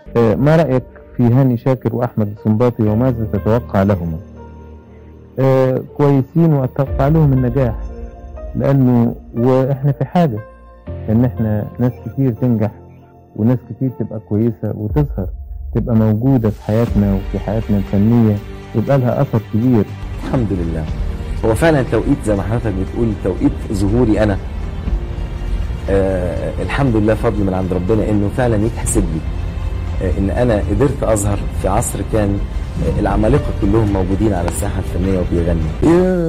آه، ما رأيك في هاني شاكر وأحمد السنباطي وماذا تتوقع لهما آه، كويسين وأتوقع لهم النجاح لأنه وإحنا في حاجة إن إحنا ناس كتير تنجح وناس كتير تبقى كويسة وتظهر تبقى موجودة في حياتنا وفي حياتنا الفنية ويبقى لها أثر كبير الحمد لله هو فعلا توقيت زي ما حضرتك بتقول توقيت ظهوري انا آه الحمد لله فضل من عند ربنا انه فعلا يتحسب لي آه ان انا قدرت اظهر في عصر كان آه العمالقه كلهم موجودين على الساحه الفنيه وبيغنوا